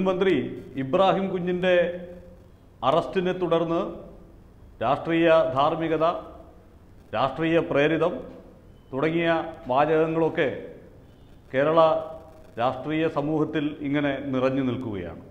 മന്ത്രി ഇബ്രാഹിം കുഞ്ഞിൻ്റെ അറസ്റ്റിനെ തുടർന്ന് രാഷ്ട്രീയ ധാർമ്മികത രാഷ്ട്രീയ പ്രേരിതം തുടങ്ങിയ വാചകങ്ങളൊക്കെ കേരള രാഷ്ട്രീയ സമൂഹത്തിൽ ഇങ്ങനെ നിറഞ്ഞു നിൽക്കുകയാണ്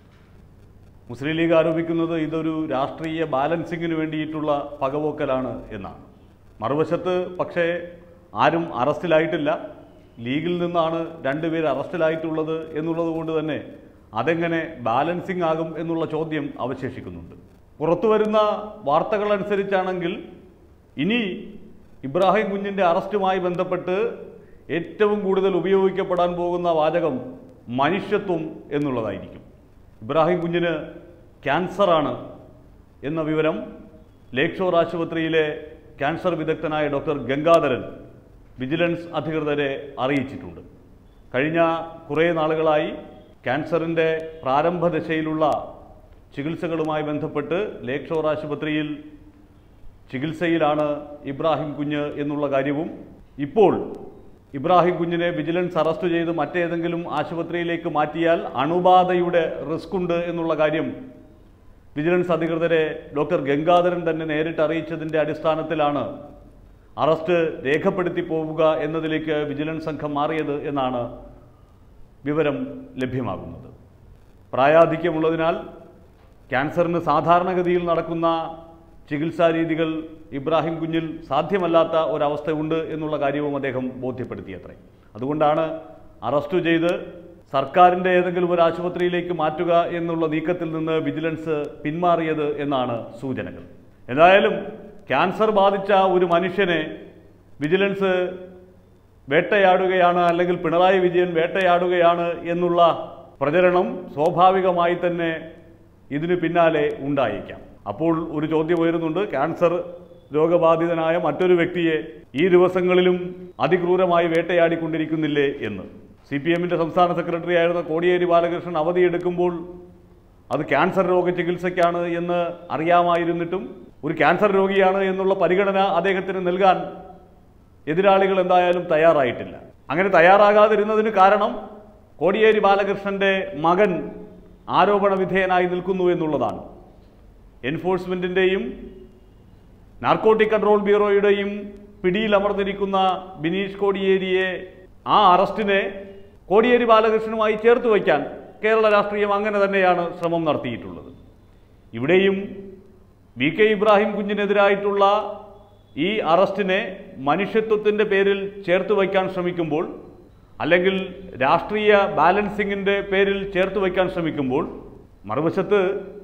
മുസ്ലിം ലീഗ് ആരോപിക്കുന്നത് ഇതൊരു രാഷ്ട്രീയ ബാലൻസിങ്ങിന് വേണ്ടിയിട്ടുള്ള പകപോക്കലാണ് എന്നാണ് മറുവശത്ത് പക്ഷേ ആരും അറസ്റ്റിലായിട്ടില്ല ലീഗിൽ നിന്നാണ് രണ്ടുപേർ അറസ്റ്റിലായിട്ടുള്ളത് എന്നുള്ളത് കൊണ്ട് തന്നെ അതെങ്ങനെ ബാലൻസിങ് ആകും എന്നുള്ള ചോദ്യം അവശേഷിക്കുന്നുണ്ട് പുറത്തു വരുന്ന വാർത്തകൾ അനുസരിച്ചാണെങ്കിൽ ഇനി ഇബ്രാഹിം കുഞ്ഞിൻ്റെ അറസ്റ്റുമായി ബന്ധപ്പെട്ട് ഏറ്റവും കൂടുതൽ ഉപയോഗിക്കപ്പെടാൻ പോകുന്ന വാചകം മനുഷ്യത്വം എന്നുള്ളതായിരിക്കും ഇബ്രാഹിം കുഞ്ഞിന് ക്യാൻസറാണ് എന്ന വിവരം ലേക്ക് ഷോർ ആശുപത്രിയിലെ ക്യാൻസർ വിദഗ്ധനായ ഡോക്ടർ ഗംഗാധരൻ വിജിലൻസ് അധികൃതരെ അറിയിച്ചിട്ടുണ്ട് കഴിഞ്ഞ കുറേ നാളുകളായി ക്യാൻസറിൻ്റെ പ്രാരംഭ ദശയിലുള്ള ചികിത്സകളുമായി ബന്ധപ്പെട്ട് ലേക്ക് ഷോർ ആശുപത്രിയിൽ ചികിത്സയിലാണ് ഇബ്രാഹിം കുഞ്ഞ് എന്നുള്ള കാര്യവും ഇപ്പോൾ ഇബ്രാഹിം കുഞ്ഞിനെ വിജിലൻസ് അറസ്റ്റ് ചെയ്ത് മറ്റേതെങ്കിലും ആശുപത്രിയിലേക്ക് മാറ്റിയാൽ അണുബാധയുടെ റിസ്ക് ഉണ്ട് എന്നുള്ള കാര്യം വിജിലൻസ് അധികൃതരെ ഡോക്ടർ ഗംഗാധരൻ തന്നെ നേരിട്ട് അറിയിച്ചതിൻ്റെ അടിസ്ഥാനത്തിലാണ് അറസ്റ്റ് രേഖപ്പെടുത്തി പോവുക എന്നതിലേക്ക് വിജിലൻസ് സംഘം മാറിയത് എന്നാണ് വിവരം ലഭ്യമാകുന്നത് പ്രായാധിക്യമുള്ളതിനാൽ ക്യാൻസറിന് സാധാരണഗതിയിൽ നടക്കുന്ന ചികിത്സാ രീതികൾ ഇബ്രാഹിം കുഞ്ഞിൽ സാധ്യമല്ലാത്ത ഒരവസ്ഥയുണ്ട് എന്നുള്ള കാര്യവും അദ്ദേഹം ബോധ്യപ്പെടുത്തിയത്രേ അതുകൊണ്ടാണ് അറസ്റ്റ് ചെയ്ത് സർക്കാരിൻ്റെ ഏതെങ്കിലും ഒരു ആശുപത്രിയിലേക്ക് മാറ്റുക എന്നുള്ള നീക്കത്തിൽ നിന്ന് വിജിലൻസ് പിന്മാറിയത് എന്നാണ് സൂചനകൾ എന്തായാലും ക്യാൻസർ ബാധിച്ച ഒരു മനുഷ്യനെ വിജിലൻസ് വേട്ടയാടുകയാണ് അല്ലെങ്കിൽ പിണറായി വിജയൻ വേട്ടയാടുകയാണ് എന്നുള്ള പ്രചരണം സ്വാഭാവികമായി തന്നെ ഇതിന് പിന്നാലെ ഉണ്ടായേക്കാം അപ്പോൾ ഒരു ചോദ്യം ഉയരുന്നുണ്ട് ക്യാൻസർ രോഗബാധിതനായ മറ്റൊരു വ്യക്തിയെ ഈ ദിവസങ്ങളിലും അതിക്രൂരമായി വേട്ടയാടിക്കൊണ്ടിരിക്കുന്നില്ലേ എന്ന് സി പി എമ്മിൻ്റെ സംസ്ഥാന സെക്രട്ടറി ആയിരുന്ന കോടിയേരി ബാലകൃഷ്ണൻ അവധിയെടുക്കുമ്പോൾ അത് ക്യാൻസർ രോഗ ചികിത്സയ്ക്കാണ് എന്ന് അറിയാമായിരുന്നിട്ടും ഒരു ക്യാൻസർ രോഗിയാണ് എന്നുള്ള പരിഗണന അദ്ദേഹത്തിന് നൽകാൻ എതിരാളികൾ എന്തായാലും തയ്യാറായിട്ടില്ല അങ്ങനെ തയ്യാറാകാതിരുന്നതിന് കാരണം കോടിയേരി ബാലകൃഷ്ണന്റെ മകൻ ആരോപണ വിധേയനായി നിൽക്കുന്നു എന്നുള്ളതാണ് എൻഫോഴ്സ്മെന്റിന്റെയും നാർക്കോട്ടിക് കൺട്രോൾ ബ്യൂറോയുടെയും പിടിയിലമർന്നിരിക്കുന്ന ബിനീഷ് കോടിയേരിയെ ആ അറസ്റ്റിനെ കോടിയേരി ബാലകൃഷ്ണനുമായി ചേർത്ത് വയ്ക്കാൻ കേരള രാഷ്ട്രീയം അങ്ങനെ തന്നെയാണ് ശ്രമം നടത്തിയിട്ടുള്ളത് ഇവിടെയും വി കെ ഇബ്രാഹിം കുഞ്ഞിനെതിരായിട്ടുള്ള ഈ അറസ്റ്റിനെ മനുഷ്യത്വത്തിൻ്റെ പേരിൽ ചേർത്ത് വയ്ക്കാൻ ശ്രമിക്കുമ്പോൾ അല്ലെങ്കിൽ രാഷ്ട്രീയ ബാലൻസിങ്ങിൻ്റെ പേരിൽ ചേർത്ത് വയ്ക്കാൻ ശ്രമിക്കുമ്പോൾ മറുവശത്ത്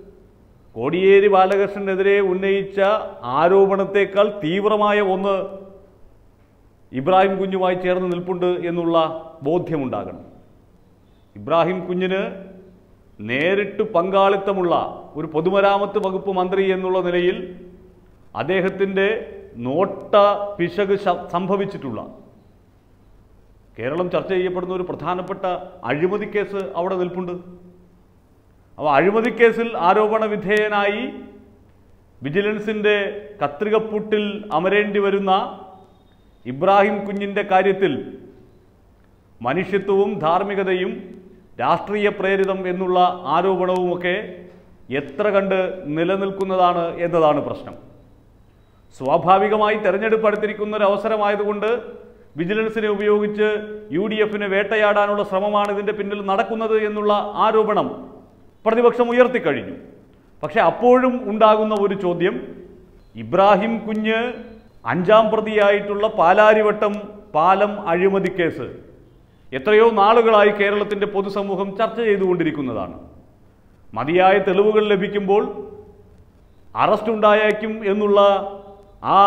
കോടിയേരി ബാലകൃഷ്ണനെതിരെ ഉന്നയിച്ച ആരോപണത്തേക്കാൾ തീവ്രമായ ഒന്ന് ഇബ്രാഹിം കുഞ്ഞുമായി ചേർന്ന് നിൽപ്പുണ്ട് എന്നുള്ള ബോധ്യമുണ്ടാകണം ഇബ്രാഹിം കുഞ്ഞിന് നേരിട്ട് പങ്കാളിത്തമുള്ള ഒരു പൊതുമരാമത്ത് വകുപ്പ് മന്ത്രി എന്നുള്ള നിലയിൽ അദ്ദേഹത്തിൻ്റെ നോട്ട പിശക് ശ- സംഭവിച്ചിട്ടുള്ള കേരളം ചർച്ച ചെയ്യപ്പെടുന്ന ഒരു പ്രധാനപ്പെട്ട അഴിമതി കേസ് അവിടെ നിൽപ്പുണ്ട് അപ്പോൾ അഴിമതി കേസിൽ ആരോപണ വിധേയനായി വിജിലൻസിൻ്റെ കത്രികപ്പൂട്ടിൽ അമരേണ്ടി വരുന്ന ഇബ്രാഹിം കുഞ്ഞിൻ്റെ കാര്യത്തിൽ മനുഷ്യത്വവും ധാർമ്മികതയും രാഷ്ട്രീയ പ്രേരിതം എന്നുള്ള ആരോപണവുമൊക്കെ എത്ര കണ്ട് നിലനിൽക്കുന്നതാണ് എന്നതാണ് പ്രശ്നം സ്വാഭാവികമായി തെരഞ്ഞെടുപ്പ് അടുത്തിരിക്കുന്ന ഒരു അവസരമായതുകൊണ്ട് വിജിലൻസിനെ ഉപയോഗിച്ച് യു ഡി എഫിനെ വേട്ടയാടാനുള്ള ശ്രമമാണ് ഇതിൻ്റെ പിന്നിൽ നടക്കുന്നത് എന്നുള്ള ആരോപണം പ്രതിപക്ഷം ഉയർത്തിക്കഴിഞ്ഞു പക്ഷെ അപ്പോഴും ഉണ്ടാകുന്ന ഒരു ചോദ്യം ഇബ്രാഹിം കുഞ്ഞ് അഞ്ചാം പ്രതിയായിട്ടുള്ള പാലാരിവട്ടം പാലം അഴിമതി കേസ് എത്രയോ നാളുകളായി കേരളത്തിൻ്റെ പൊതുസമൂഹം ചർച്ച ചെയ്തുകൊണ്ടിരിക്കുന്നതാണ് മതിയായ തെളിവുകൾ ലഭിക്കുമ്പോൾ അറസ്റ്റ് ഉണ്ടായേക്കും എന്നുള്ള ആ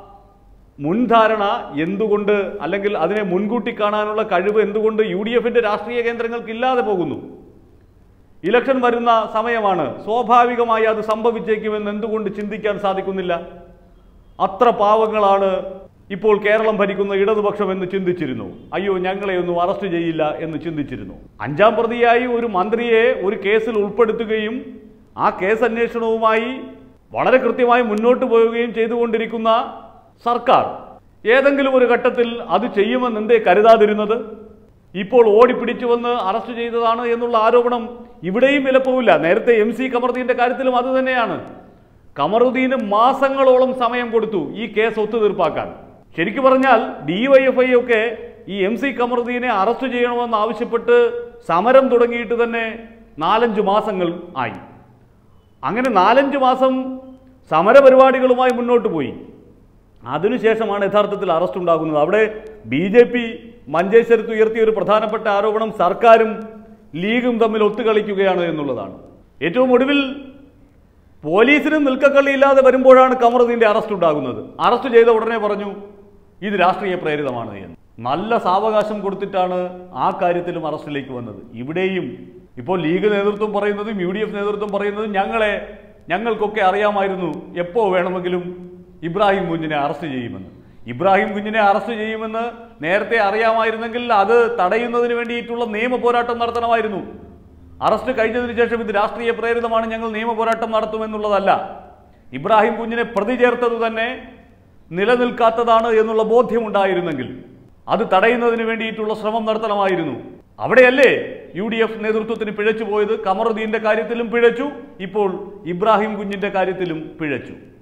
മുൻധാരണ എന്തുകൊണ്ട് അല്ലെങ്കിൽ അതിനെ മുൻകൂട്ടി കാണാനുള്ള കഴിവ് എന്തുകൊണ്ട് യു ഡി എഫിന്റെ രാഷ്ട്രീയ കേന്ദ്രങ്ങൾക്ക് ഇല്ലാതെ പോകുന്നു ഇലക്ഷൻ വരുന്ന സമയമാണ് സ്വാഭാവികമായി അത് സംഭവിച്ചേക്കുമെന്ന് എന്തുകൊണ്ട് ചിന്തിക്കാൻ സാധിക്കുന്നില്ല അത്ര പാവങ്ങളാണ് ഇപ്പോൾ കേരളം ഭരിക്കുന്ന ഇടതുപക്ഷം എന്ന് ചിന്തിച്ചിരുന്നു അയ്യോ ഞങ്ങളെ ഒന്നും അറസ്റ്റ് ചെയ്യില്ല എന്ന് ചിന്തിച്ചിരുന്നു അഞ്ചാം പ്രതിയായി ഒരു മന്ത്രിയെ ഒരു കേസിൽ ഉൾപ്പെടുത്തുകയും ആ കേസ് അന്വേഷണവുമായി വളരെ കൃത്യമായി മുന്നോട്ട് പോവുകയും ചെയ്തുകൊണ്ടിരിക്കുന്ന സർക്കാർ ഏതെങ്കിലും ഒരു ഘട്ടത്തിൽ അത് ചെയ്യുമെന്ന് എന്തേ കരുതാതിരുന്നത് ഇപ്പോൾ ഓടിപ്പിടിച്ചു വന്ന് അറസ്റ്റ് ചെയ്തതാണ് എന്നുള്ള ആരോപണം ഇവിടെയും വിലപ്പോവില്ല നേരത്തെ എം സി കമറുദ്ദീന്റെ കാര്യത്തിലും അത് തന്നെയാണ് കമറുദ്ദീന് മാസങ്ങളോളം സമയം കൊടുത്തു ഈ കേസ് ഒത്തുതീർപ്പാക്കാൻ ശരിക്കു പറഞ്ഞാൽ ഡിവൈഎഫ്ഐ ഒക്കെ ഈ എം സി കമറുദ്ദീനെ അറസ്റ്റ് ചെയ്യണമെന്ന് ആവശ്യപ്പെട്ട് സമരം തുടങ്ങിയിട്ട് തന്നെ നാലഞ്ച് മാസങ്ങൾ ആയി അങ്ങനെ നാലഞ്ച് മാസം സമരപരിപാടികളുമായി മുന്നോട്ട് പോയി അതിനുശേഷമാണ് യഥാർത്ഥത്തിൽ അറസ്റ്റ് ഉണ്ടാകുന്നത് അവിടെ ബി ജെ പി മഞ്ചേശ്വരത്ത് ഉയർത്തിയ ഒരു പ്രധാനപ്പെട്ട ആരോപണം സർക്കാരും ലീഗും തമ്മിൽ ഒത്തുകളിക്കുകയാണ് എന്നുള്ളതാണ് ഏറ്റവും ഒടുവിൽ പോലീസിന് നിൽക്കക്കള്ളിയില്ലാതെ വരുമ്പോഴാണ് കമറുദ്ദീന്റെ അറസ്റ്റ് ഉണ്ടാകുന്നത് അറസ്റ്റ് ചെയ്ത ഉടനെ പറഞ്ഞു ഇത് രാഷ്ട്രീയ പ്രേരിതമാണ് എന്ന് നല്ല സാവകാശം കൊടുത്തിട്ടാണ് ആ കാര്യത്തിലും അറസ്റ്റിലേക്ക് വന്നത് ഇവിടെയും ഇപ്പോൾ ലീഗ് നേതൃത്വം പറയുന്നതും യു ഡി എഫ് നേതൃത്വം പറയുന്നതും ഞങ്ങളെ ഞങ്ങൾക്കൊക്കെ അറിയാമായിരുന്നു എപ്പോൾ വേണമെങ്കിലും ഇബ്രാഹിം കുഞ്ഞിനെ അറസ്റ്റ് ചെയ്യുമെന്ന് ഇബ്രാഹിം കുഞ്ഞിനെ അറസ്റ്റ് ചെയ്യുമെന്ന് നേരത്തെ അറിയാമായിരുന്നെങ്കിൽ അത് തടയുന്നതിന് വേണ്ടിയിട്ടുള്ള നിയമ പോരാട്ടം നടത്തണമായിരുന്നു അറസ്റ്റ് കഴിഞ്ഞതിന് ശേഷം ഇത് രാഷ്ട്രീയ പ്രേരിതമാണ് ഞങ്ങൾ നിയമ പോരാട്ടം നടത്തുമെന്നുള്ളതല്ല ഇബ്രാഹിം കുഞ്ഞിനെ പ്രതി ചേർത്തത് തന്നെ നിലനിൽക്കാത്തതാണ് എന്നുള്ള ബോധ്യമുണ്ടായിരുന്നെങ്കിൽ അത് തടയുന്നതിന് വേണ്ടിയിട്ടുള്ള ശ്രമം നടത്തണമായിരുന്നു അവിടെയല്ലേ യു ഡി എഫ് നേതൃത്വത്തിന് പിഴച്ചു പോയത് കമറുദ്ദീന്റെ കാര്യത്തിലും പിഴച്ചു ഇപ്പോൾ ഇബ്രാഹിം കുഞ്ഞിന്റെ കാര്യത്തിലും പിഴച്ചു